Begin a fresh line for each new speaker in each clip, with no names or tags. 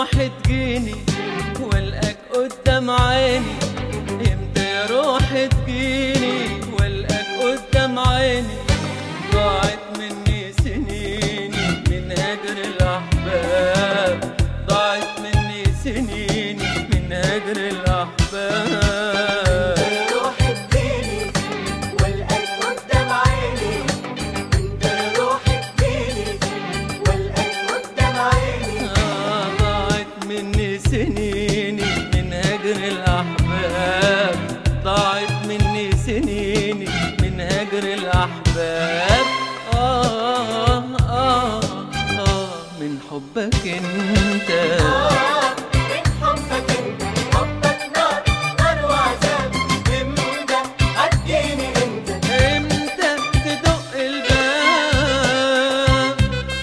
روحي تجيني والقاك قدام عيني امتى يا روحي تجيني والقاك قدام عيني ضاعت مني سنيني من هجر الاحباب ضاعت مني سنيني من هجر الاحباب
روحي تجيني والقلب قدام عيني انت روحي تجيني والقلب قدام عيني
آه، ضاعت مني سنيني من هجر الأحباب ضاعت مني سنيني من هجر الأحباب آه آه آه من حبك أنت
آه، من حبك انت حبك نار نار وعذاب امتى هتجيني انت
إمتى تدق الباب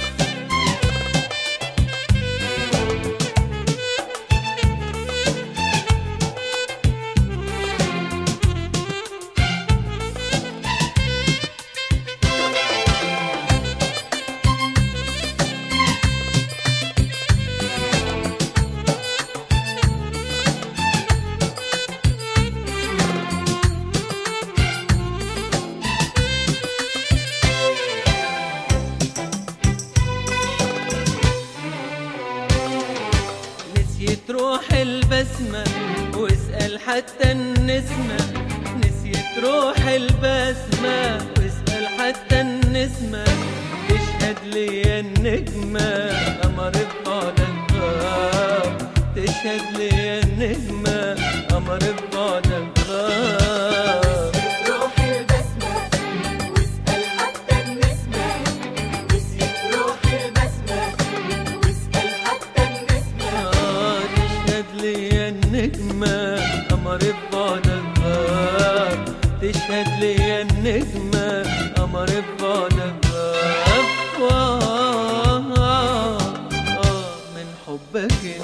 نسيت روح البسمة واسأل حتى النسمة نسيت روح البسمة واسأل حتى النسمة تشهد لي النجمة قمر ببعدك غاب تشهد لي النجمة قمر ببعدك غاب
روحي البسمة واسأل حتى النسمة نسيت روحي البسمة واسأل حتى النسمة
آه، تشهد لي النجمة قمر ببعدك غاب تشهد لي النجمة قمر ببعدك غاب آه، آه، آه، من حبك